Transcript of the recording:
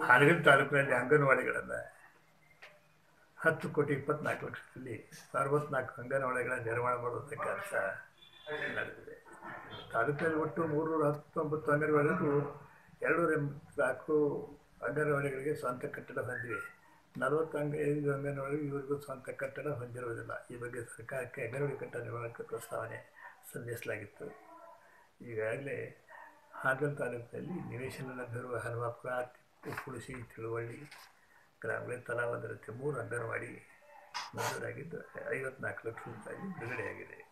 ಹಾನಗಲ್ ತಾಲೂಕಿನಲ್ಲಿ ಅಂಗನವಾಡಿಗಳನ್ನು ಹತ್ತು ಕೋಟಿ ಇಪ್ಪತ್ನಾಲ್ಕು ಲಕ್ಷದಲ್ಲಿ ಅರವತ್ನಾಲ್ಕು ಅಂಗನವಾಡಿಗಳ ನಿರ್ಮಾಣ ಮಾಡುವಂಥ ಕೆಲಸ ನಡೆದಿದೆ ತಾಲೂಕಿನಲ್ಲಿ ಒಟ್ಟು ಮೂರುನೂರ ಹತ್ತೊಂಬತ್ತು ಅಂಗನವಾಡಿಗಳು ಎರಡುನೂರ ಎಂಬತ್ನಾಲ್ಕು ಅಂಗನವಾಡಿಗಳಿಗೆ ಸ್ವಂತ ಕಟ್ಟಡ ಹೊಂದಿವೆ ನಲವತ್ತು ಅಂಗ ಐದು ಅಂಗನವಾಡಿ ಇವರಿಗೂ ಸ್ವಂತ ಕಟ್ಟಡ ಹೊಂದಿರುವುದಿಲ್ಲ ಈ ಬಗ್ಗೆ ಸರ್ಕಾರಕ್ಕೆ ಅಂಗನವಾಡಿ ಕಟ್ಟಡ ನಿರ್ಮಾಣಕ್ಕೆ ಪ್ರಸ್ತಾವನೆ ಸಲ್ಲಿಸಲಾಗಿತ್ತು ಈಗಾಗಲೇ ಹಾಗಲ್ ತಾಲೂಕಿನಲ್ಲಿ ನಿವೇಶನ ಲಭ್ಯವಿರುವ ಹನುಮಾಪುರ ಕುಳಿಸಿ ತಿಳುವಳ್ಳಿ ಗ್ರಾಮಗಳಲ್ಲಿ ತಲಾ ಒಂದರಂತೆ ಮೂರು ಅಂಗನವಾಡಿ ಮಂಜೂರಾಗಿದ್ದು ಐವತ್ನಾಲ್ಕು ಲಕ್ಷ ರೂಪಾಯಿ ಬಿಡುಗಡೆಯಾಗಿದೆ